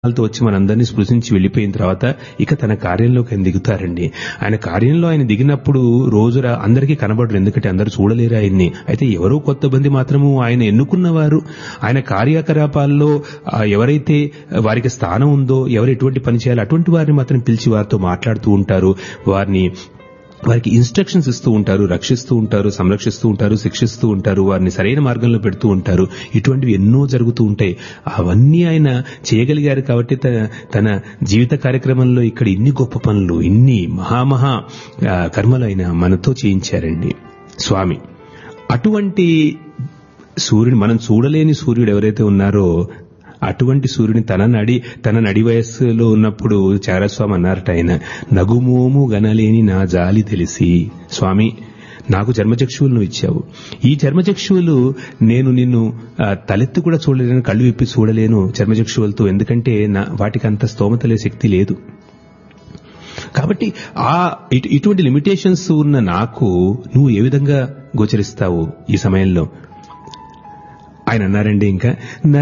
తో వచ్చి మనందరినీ స్పృశించి వెళ్ళిపోయిన తర్వాత ఇక తన కార్యంలోకి ఆయన దిగుతారండి ఆయన కార్యంలో ఆయన దిగినప్పుడు రోజు రా- అందరికీ కనబడరు ఎందుకంటే అందరూ చూడలేరు ఆయన్ని అయితే ఎవరో కొత్త మంది మాత్రము ఆయన ఎన్నుకున్నవారు ఆయన కార్యకలాపాల్లో ఆ, ఎవరైతే వారికి స్థానం ఉందో ఎవరు ఎటువంటి పని చేయాలో అటువంటి వారిని మాత్రం పిలిచి వారితో మాట్లాడుతూ ఉంటారు వారిని వారికి ఇన్స్ట్రక్షన్స్ ఇస్తూ ఉంటారు రక్షిస్తూ ఉంటారు సంరక్షిస్తూ ఉంటారు శిక్షిస్తూ ఉంటారు వారిని సరైన మార్గంలో పెడుతూ ఉంటారు ఇటువంటివి ఎన్నో జరుగుతూ ఉంటాయి అవన్నీ ఆయన చేయగలిగారు కాబట్టి తన తన జీవిత కార్యక్రమంలో ఇక్కడ ఇన్ని గొప్ప పనులు ఇన్ని మహామహా ఆ, కర్మలు ఆయన మనతో చేయించారండి స్వామి అటువంటి సూర్యుని మనం చూడలేని సూర్యుడు ఎవరైతే ఉన్నారో అటువంటి సూర్యుని తన నడి తన నడి వయస్సులో ఉన్నప్పుడు చారస్వామి అన్నారట ఆయన నగుమోము గనలేని నా జాలి తెలిసి స్వామి నాకు జన్మచక్షువులు నువ్వు ఇచ్చావు ఈ చర్మచక్షువులు నేను నిన్ను ఆ, తలెత్తి కూడా చూడలేను కళ్ళు విప్పి చూడలేను చర్మచక్షువులతో ఎందుకంటే నా వాటికి అంత స్తోమతలే శక్తి లేదు కాబట్టి ఆ ఇటు- ఇటువంటి లిమిటేషన్స్ ఉన్న నాకు నువ్వు ఏ విధంగా గోచరిస్తావు ఈ సమయంలో ఆయన అన్నారండి ఇంకా